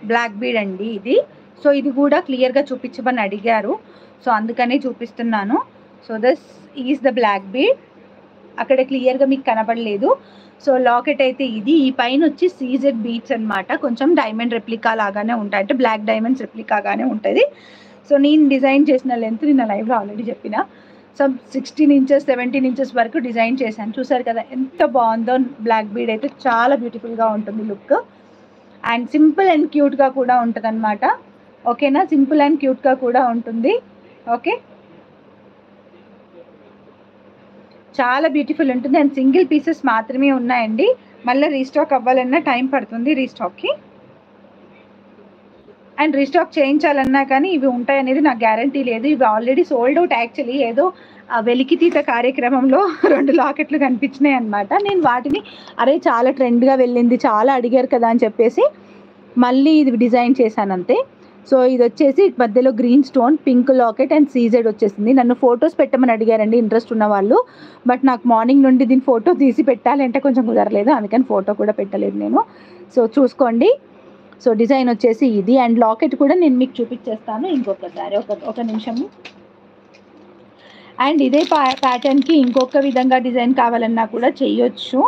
Black bead అండి ఇది so ఇది కూడా క్లియర్గా చూపించమని అడిగారు సో అందుకనే చూపిస్తున్నాను so this is the black bead అక్కడ క్లియర్గా మీకు కనపడలేదు సో లాకెట్ అయితే ఇది ఈ పైన వచ్చి సీజెడ్ బీట్స్ అన్నమాట కొంచెం డైమండ్ రెప్లికా లాగానే ఉంటాయి అంటే బ్లాక్ డైమండ్స్ రెప్లికాగానే ఉంటుంది సో నేను డిజైన్ చేసిన లెంత్ నిన్న లైవ్లో ఆల్రెడీ చెప్పిన so sixteen inches seventeen inches వరకు డిజైన్ చేశాను చూసారు కదా ఎంత బాగుందో బ్లాక్ బీడ్ అయితే చాలా బ్యూటిఫుల్గా ఉంటుంది లుక్ అండ్ సింపుల్ అండ్ క్యూట్గా కూడా ఉంటుంది అనమాట ఓకేనా సింపుల్ అండ్ క్యూట్గా కూడా ఉంటుంది ఓకే చాలా బ్యూటిఫుల్ ఉంటుంది అండ్ సింగిల్ పీసెస్ మాత్రమే ఉన్నాయండి మళ్ళీ రీస్టాక్ అవ్వాలన్నా టైం పడుతుంది రీస్టాక్కి అండ్ రీస్టాక్ చేయించాలన్నా కానీ ఇవి ఉంటాయనేది నాకు గ్యారంటీ లేదు ఇవి ఆల్రెడీ సోల్డ్ అవుట్ యాక్చువల్లీ ఏదో ఆ వెలికితీత కార్యక్రమంలో రెండు లాకెట్లు కనిపించినాయి అనమాట నేను వాటిని అరే చాలా ట్రెండ్గా వెళ్ళింది చాలా అడిగారు కదా అని చెప్పేసి మళ్ళీ ఇది డిజైన్ చేశాను అంతే సో ఇది వచ్చేసి మధ్యలో green stone pink locket and CZ వచ్చేసింది నన్ను ఫొటోస్ పెట్టమని అడిగారండి ఇంట్రెస్ట్ ఉన్న వాళ్ళు బట్ నాకు మార్నింగ్ నుండి దీని ఫోటో తీసి పెట్టాలి అంటే కొంచెం కుదరలేదు అందుకని ఫోటో కూడా పెట్టలేదు నేను సో చూసుకోండి సో డిజైన్ వచ్చేసి ఇది అండ్ లాకెట్ కూడా నేను మీకు చూపించేస్తాను ఇంకొకసారి ఒక ఒక నిమిషము అండ్ ఇదే ప్యా ప్యాటర్న్కి ఇంకొక విధంగా డిజైన్ కావాలన్నా కూడా చెయ్యొచ్చు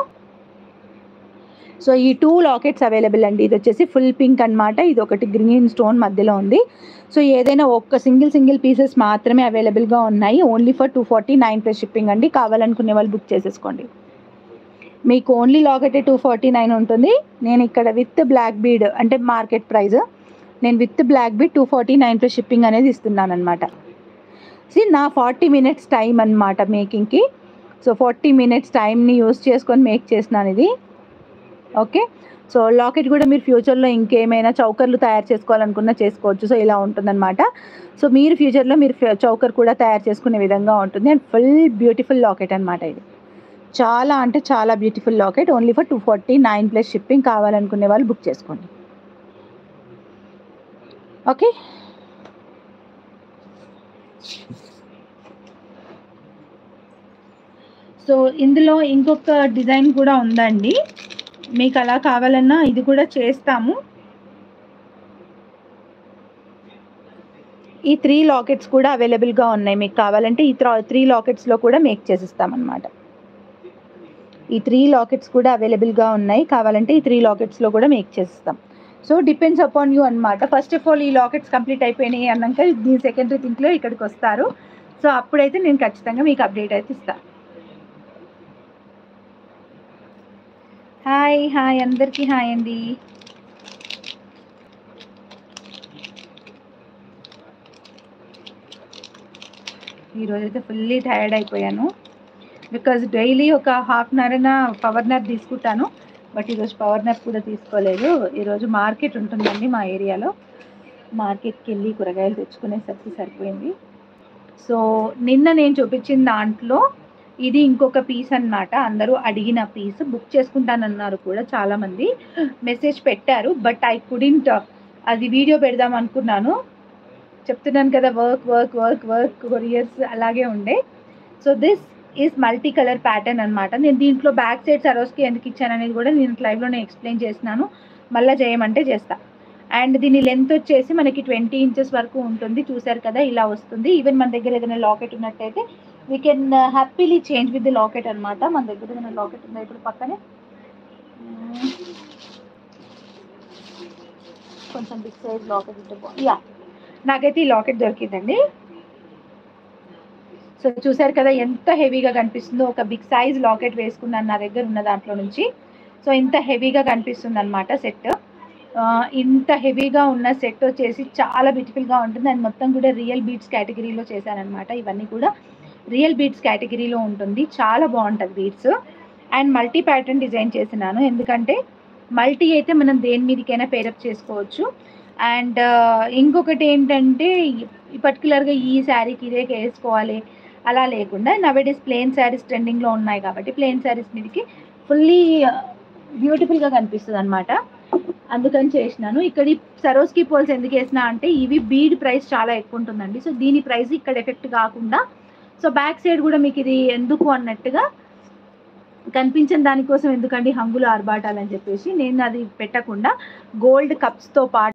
సో ఈ టూ లాకెట్స్ అవైలబుల్ అండి ఇది వచ్చేసి ఫుల్ పింక్ అన్నమాట ఇది ఒకటి గ్రీన్ స్టోన్ మధ్యలో ఉంది సో ఏదైనా ఒక్క సింగిల్ సింగిల్ పీసెస్ మాత్రమే అవైలబుల్గా ఉన్నాయి only for two forty nine plus shipping అండి కావాలనుకునే వాళ్ళు బుక్ చేసేసుకోండి మీకు only locket two forty nine ఉంటుంది నేను ఇక్కడ విత్ బ్లాక్ బీడ్ అంటే మార్కెట్ ప్రైస్ నేను with black bead two forty nine plus shipping అనేది ఇస్తున్నాను అనమాట సి నా ఫార్టీ మినిట్స్ టైం అనమాట మేకింగ్కి సో ఫార్టీ మినిట్స్ టైంని యూస్ చేసుకొని మేక్ చేసినాను ఇది ఓకే సో లాకెట్ కూడా మీరు ఫ్యూచర్లో ఇంకేమైనా చౌకర్లు తయారు చేసుకోవాలనుకున్నా చేసుకోవచ్చు సో ఇలా ఉంటుందన్నమాట సో మీరు ఫ్యూచర్లో మీరు ఫ్యూ- చౌకర్ కూడా తయారు చేసుకునే విధంగా ఉంటుంది అండ్ ఫుల్ బ్యూటిఫుల్ లాకెట్ అనమాట ఇది చాలా అంటే చాలా beautiful locket only for two forty nine plus shipping కావాలనుకునే వాళ్ళు బుక్ చేసుకోండి ఓకే సో ఇందులో ఇంకొక డిజైన్ కూడా ఉందండి మీకు అలా కావాలన్నా ఇది కూడా చేస్తాము ఈ త్రీ లాకెట్స్ కూడా అవైలబుల్గా ఉన్నాయి మీకు కావాలంటే ఈ త్రీ లాకెట్స్లో కూడా మేక్ చేసిస్తామన్నమాట ఈ త్రీ లాకెట్స్ కూడా అవైలబుల్గా ఉన్నాయి కావాలంటే ఈ త్రీ లాకెట్స్లో కూడా మేక్ చేసిస్తాం సో డిపెండ్స్ అపాన్ యూ అన్నమాట ఫస్ట్ ఆఫ్ ఆల్ ఈ లాకెట్స్ కంప్లీట్ అయిపోయినాయి అన్నాక దీని సెకండరీ థింక్లో ఇక్కడికి వస్తారు సో అప్పుడైతే నేను ఖచ్చితంగా మీకు అప్డేట్ అయితే ఇస్తాను హాయ్ హాయ్ అందరికీ హాయ్ అండి ఈరోజు అయితే ఫుల్లీ టైర్డ్ అయిపోయాను బికాజ్ డైలీ ఒక half an hour power nap తీసుకుంటాను బట్ ఈరోజు పవర్ నర్ కూడా తీసుకోలేదు ఈరోజు మార్కెట్ ఉంటుందండి మా ఏరియాలో మార్కెట్కి వెళ్ళి కూరగాయలు తెచ్చుకునేసరికి సరిపోయింది సో నిన్న నేను చూపించిన దాంట్లో ఇది ఇంకొక పీస్ అన్నమాట అందరూ అడిగిన పీస్ బుక్ చేసుకుంటానన్నారు కూడా చాలామంది మెసేజ్ పెట్టారు బట్ ఐ కుడింట్ అది వీడియో పెడదాం అనుకున్నాను చెప్తున్నాను కదా work work work work couriers అలాగే ఉండే so this is multi colour pattern అనమాట నేను దీంట్లో బ్యాక్ సైడ్ సరోస్కి ఎందుకు ఇచ్చాను అనేది కూడా నేను లైవ్లో నేను ఎక్స్ప్లెయిన్ చేసినాను మళ్ళీ చేయమంటే చేస్తా అండ్ దీని లెంత్ వచ్చేసి మనకి ట్వంటీ ఇంచెస్ వరకు ఉంటుంది చూసారు కదా ఇలా వస్తుంది ఈవెన్ మన దగ్గర ఏదైనా లాకెట్ ఉన్నట్టయితే we can happily change with the locket అనమాట మన దగ్గర ఏదైనా లాకెట్ ఉందా ఇప్పుడు పక్కనే మ్మ్. కొంచెం బిగ్ సైజ్ లాకెట్ ఉంటే బాగుంది యా నాకైతే ఈ లాకెట్ దొరికిందండి సో చూసారు కదా ఎంత హెవీగా కనిపిస్తుందో ఒక బిగ్ సైజ్ లాకెట్ వేసుకున్నాను నా దగ్గర ఉన్న దాంట్లో నుంచి సో ఇంత హెవీగా కనిపిస్తుంది అనమాట సెట్ ఇంత హెవీగా ఉన్న సెట్ వచ్చేసి చాలా బ్యూటిఫుల్గా ఉంటుంది అండ్ మొత్తం కూడా రియల్ బీట్స్ కేటగిరీలో చేశానమాట ఇవన్నీ కూడా రియల్ బీట్స్ కేటగిరీలో ఉంటుంది చాలా బాగుంటుంది beads and multi pattern design చేసినాను ఎందుకంటే మల్టీ అయితే మనం దేని మీదకైనా పేరప్ చేసుకోవచ్చు అండ్ ఇంకొకటి ఏంటంటే ఈ పర్టికులర్గా ఈ శారీకి ఇదే వేసుకోవాలి అలా లేకుండా నవేడేస్ ప్లెయిన్ శారీస్ ట్రెండింగ్లో ఉన్నాయి కాబట్టి ప్లెయిన్ శారీస్ మీదకి ఫుల్లీ బ్యూటిఫుల్గా కనిపిస్తుంది అనమాట అందుకని చేసినాను ఇక్కడ ఈ సరోస్కి పోల్స్ ఎందుకు వేసినా అంటే ఇవి బీడ్ ప్రైస్ చాలా ఎక్కువ ఉంటుందండి సో దీని ప్రైస్ ఇక్కడ ఎఫెక్ట్ కాకుండా సో బ్యాక్ సైడ్ కూడా మీకు ఇది ఎందుకు అన్నట్టుగా కనిపించిన దానికోసం ఎందుకండి హంగులు ఆర్బాటాలని చెప్పేసి నేను అది పెట్టకుండా గోల్డ్ కప్స్తో పాటు